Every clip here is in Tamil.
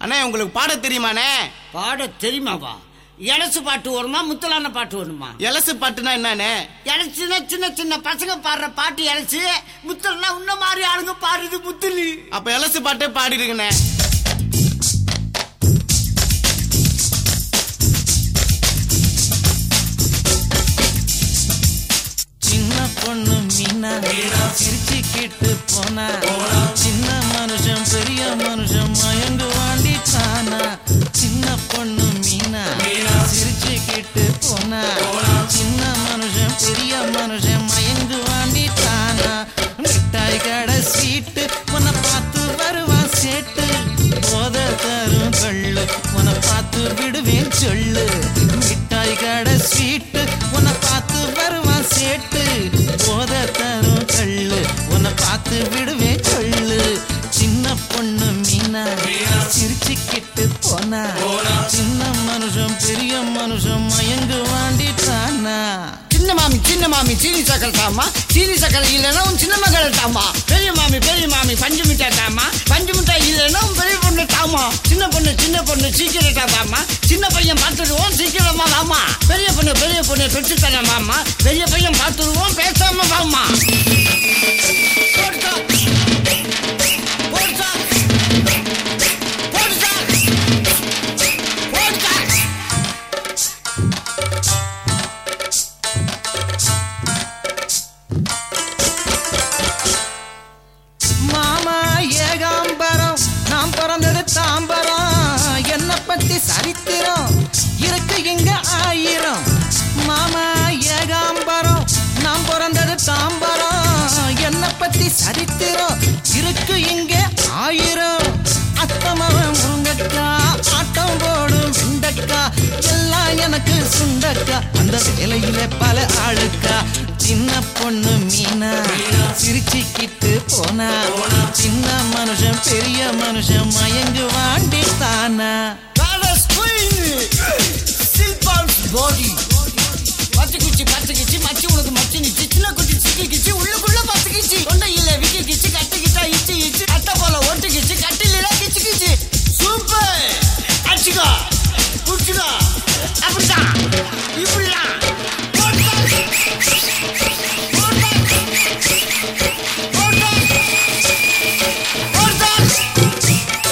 அண்ணே உங்களுக்கு பாட தெரியுமாண்ணே பாட தெரியுமாவா எலசு பாட்டு வருமா முத்தலான பாட்டு வருமா எலசு பாட்டுனா என்னண்ணே எலச்சுனா சின்ன சின்ன பசங்க பாடுற பாட்டு எலச்சு முத்தல்னா உன்ன மாதிரி ஆளுங்க பாடுறது முத்துலி அப்ப எலசு பாட்டே பாடிடுங்கண்ணே சின்ன பொண்ணு மீனா சிரிச்சுக்கிட்டு போனா சின்ன மனுஷன் பெரிய மனுஷன் மயங்கு வாண்டிட்டானா சின்ன பொண்ணு மீனா சிரிச்சுக்கிட்டு போனா சின்ன மனுஷன் பெரிய மனுஷன் மயங்கு வாண்டிட்டானா மிட்டாய் கடை சீட்டு உன்னை பார்த்து வருவான் சேட்டு போத தரும் கள்ளு உன்னை பார்த்து விடுவேன் சொல்லு மிட்டாய் கடை ஸ்வீட்டு உன்னை பார்த்து வருவான் சேட்டு போத தரும் கள்ளு உன்னை பார்த்து விடுவேன் சொல்லு சின்ன பொண்ணு மீனா சிரிச்சுக்கிட்டு போனா சின்ன மனுஷன் பெரிய மனுஷன் மயங்கு வாண்டிட்டானா சின்ன மாமி சின்ன மாமி சீனி சக்கரை தாமா சீனி சக்கரை இல்லைன்னா உன் சின்ன மகளை தாமா பெரிய மாமி பெரிய மாமி பஞ்சு மிட்டாய் தாமா பஞ்சு மிட்டாய் இல்லைன்னா உன் பெரிய பொண்ணு தாமா சின்ன பொண்ணு சின்ன பொண்ணு சீக்கிரட்டா தாமா சின்ன பையன் பார்த்துடுவோம் சீக்கிரமா வாமா பெரிய பொண்ணு பெரிய பொண்ணு பெற்று தரமாமா பெரிய பையன் பார்த்துடுவோம் பேசாம வாமா போடுதா. போடுதா. போடுதா. போடுதா. மாமா ஏகாம்பரம் நாம் பிறந்தது தாம்பரம் என்ன பத்தி சரித்திரம் இருக்கு இங்க ஆயிரம் மாமா ஏகாம்பரம் நாம் பிறந்தது தாம்பரம் என்ன பத்தி சரித்திரம் இருக்கு இங்க ஆயிரம் அத்தமவன் முருங்கக்கா ஆட்டம் போடும் வெண்டக்கா எல்லாம் எனக்கு சுண்டக்கா அந்த வேலையில பல ஆளுக்கா சின்ன பொண்ணு மீனா சிரிச்சுக்கிட்டு போனா சின்ன மனுஷன் பெரிய மனுஷன் மயங்கு வாண்டித்தானா Palace Queen Silver's body பத்துக்கிச்சு பத்துக்கிச்சு மச்சி உனக்கு மச்சி நிச்சு சின்ன குட்டி சிக்கிக்கிச்சு உள்ளுக்குள்ள பத்துக்கிச்சு தொண்டையில விக்கிக்கிச்சு கட்டிக்கிட்டா இச்சு இச்சு அட்டை போல ஒட்டுக்கிச்சு கட்டில கிச்சு கிச்சு சூப்பர் அடிச்சுக்கோ புடிச்சுக்கோ அப்படிதான் இப்படிதான் போட்டா. போட்டா. போட்டா. போட்டா.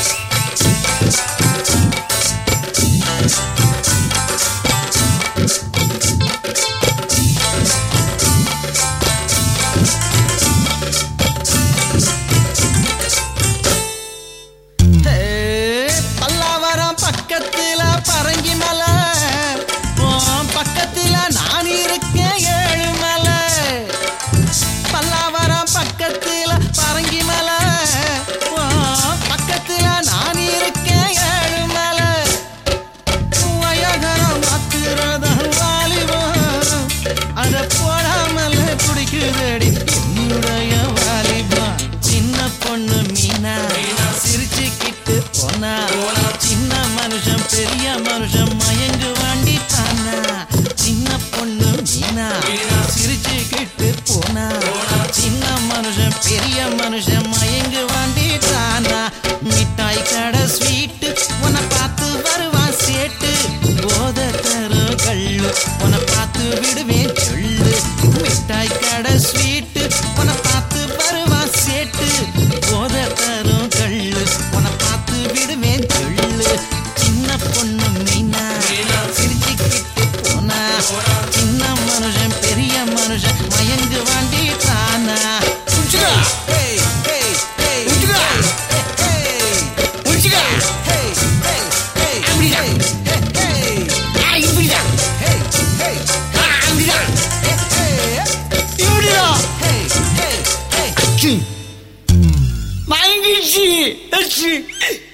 ஹே, பல்லாவரம் பக்கத்துல பரங்கி மலை உன் பக்கத்துல நான் இருக்கேன் ஏழு மலை பல்லாவரம் பக்கத்துல பரங்கி மலை உன் பக்கத்துல நான் இருக்கேன் ஏழு மலை வயகரம் மாத்துறதன் வாலிபம் அத போடாமல் குடிக்குதடி என்னுடைய வாலிபம் சின்ன பொண்ணு மீனா சிரிச்சுக்கிட்டு போனா சின்ன மனுஷன் பெரிய மனுஷன் மயங்கு வாண்டிட்டானா சின்ன பொண்ணு மீனா சிரிச்சுக்கிட்டு போனா சின்ன மனுஷன் பெரிய மனுஷன் மயங்கு வாண்டிட்டானா மிட்டாய் கடை ஸ்வீட்டு உன்னை பார்த்து வருவான் சேட்டு போத தரு கள்ளு உன்னை பார்த்து விடுவேன் சொல்லு மிட்டாய் கடை ஸ்வீட்டு உன்னை பார்த்து வருவான் சேட்டு போத தரும் கள்ளு உன்னை பார்த்து விடுவேன் சொல்லு சின்ன பொண்ணு மீனா சிரிச்சுக்கிட்டு போனா சின்ன மனுஷன் பெரிய மனுஷன் மயங்கு வாண்டிட்டானா புடிச்சுக்கோ. Hey, hey, hey, புடிச்சுக்கோ. hey, hey. புடிச்சுக்கோ. Hey, hey, hey, அப்படிதான். hey, hey, hey, ஆ, இப்படிதான் hey, hey, ஆ, அப்படிதான் hey, hey, இப்படிதான் hey, hey, hey. மயங்கிடுச்சு